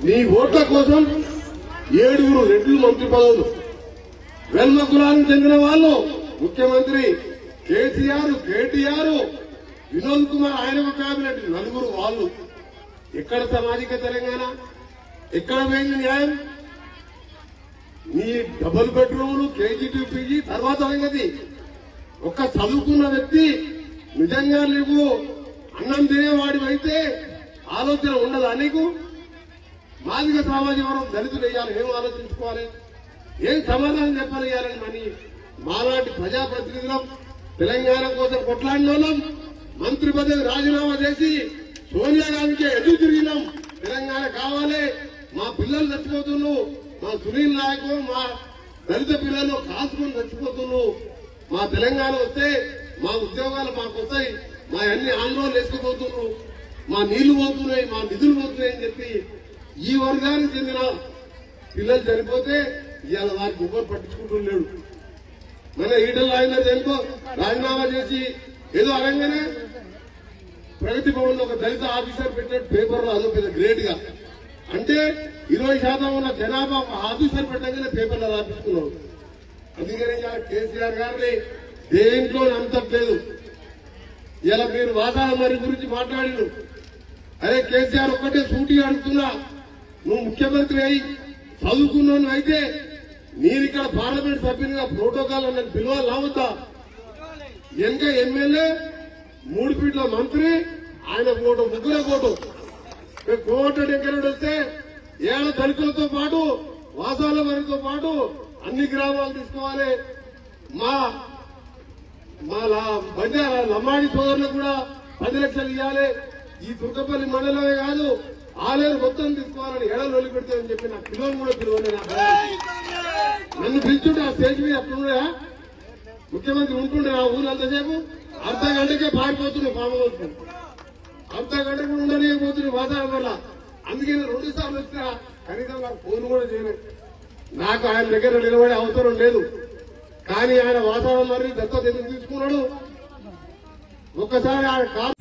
నీ ఓట్ల కోసం ఏడుగురు రెడ్లు మంత్రి పదవులు వెల్మ కులానికి చెందిన వాళ్ళు ముఖ్యమంత్రి కేసీఆర్ కేటీఆర్ వినోద్ కుమార్ ఆయన ఒక కేబినెట్ నలుగురు వాళ్ళు ఎక్కడ సామాజిక తెలంగాణ ఎక్కడ పోయింది న్యాయం నీ డబుల్ బెడ్రూమ్లు కేజీ టు పీజీ తర్వాత సంగతి ఒక్క చదువుకున్న వ్యక్తి నిజంగా నీకు అన్నం తినేవాడివైతే ఆలోచన ఉండదా నీకు మాదిగ సామాజిక వర్గం దళితులు వేయాలి ఏం ఆలోచించుకోవాలి ఏం సమాధానం చెప్పాలి ఇవ్వాలని మని మాలాంటి ప్రజాప్రతినిధులం తెలంగాణ కోసం కొట్లాడిన వాళ్ళం మంత్రి పదవి రాజీనామా చేసి సోనియా గాంధీకి ఎదురు తిరిగినాం తెలంగాణ కావాలి మా పిల్లలు చచ్చిపోతున్నావు మా సునీల్ నాయక్ మా దళిత పిల్లలు కాసుకొని చచ్చిపోతున్నావు మా తెలంగాణ వస్తే మా ఉద్యోగాలు మాకు వస్తాయి మా అన్ని ఆందోళనలు వేసుకుపోతున్నారు మా నీళ్లు పోతున్నాయి మా నిధులు పోతున్నాయి అని చెప్పి ఈ వర్గానికి చెందిన పిల్లలు చనిపోతే ఇవాళ వారికి గుబ్బలు పట్టించుకుంటూ లేడు మన ఈటల రాజేందర్ చనిపో రాజీనామా చేసి ఏదో అనగానే ప్రగతి భవన్ లో ఒక దళిత ఆఫీసర్ పెట్టినట్టు పేపర్ లో అదో పెద్ద గ్రేట్ గా అంటే ఇరవై శాతం ఉన్న జనాభా ఒక ఆఫీసర్ పెట్టగానే పేపర్లో రాపించుకున్నాడు అందుకని ఇలా కేసీఆర్ గారిని దేంట్లో నమ్మట్లేదు ఇలా మీరు వాతావరణం గురించి మాట్లాడిను అదే కేసీఆర్ ఒక్కటే సూటి అడుగుతున్నా నువ్వు ముఖ్యమంత్రి అయి చదువుకున్నాను అయితే నేను ఇక్కడ పార్లమెంట్ సభ్యునిగా ప్రోటోకాల్ అన్నది పిలవాలి అవుతా వెనక ఎమ్మెల్యే మూడు ఫీట్ల మంత్రి ఆయన ఫోటో ముగ్గురే ఫోటో మేము కోట ఎక్కడ వస్తే ఏళ్ళ దళితులతో పాటు వాసాల వారితో పాటు అన్ని గ్రామాలు తీసుకోవాలి మా మా లా- బంజారా లమ్మాడి సోదరులకు కూడా పది లక్షలు ఇవ్వాలి ఈ దుర్గపల్లి మండలమే కాదు ఆలేరు మొత్తం తీసుకోవాలని ఎడలు వదిలిపెడితే అని చెప్పి నా పిల్లలు కూడా పిలువని నా భయం. నన్ను పిలుచుంటే ఆ స్టేజ్ మీద అట్లుండే ముఖ్యమంత్రి ఉంటుండే ఆ ఊరు అంతసేపు అర్ధ గంటకే పారిపోతుండే ఫామ్ హౌస్ కు. అర్ధ గంట కూడా ఉండలేకపోతుంది వాతావరణం వల్ల అందుకే నేను రెండు సార్లు వచ్చినా కనీసం నాకు ఫోన్ కూడా చేయలేదు నాకు ఆయన దగ్గర నిలబడే అవసరం లేదు కానీ ఆయన వాతావరణం మరి దత్తత ఎందుకు తీసుకున్నాడు ఒక్కసారి ఆయన కారు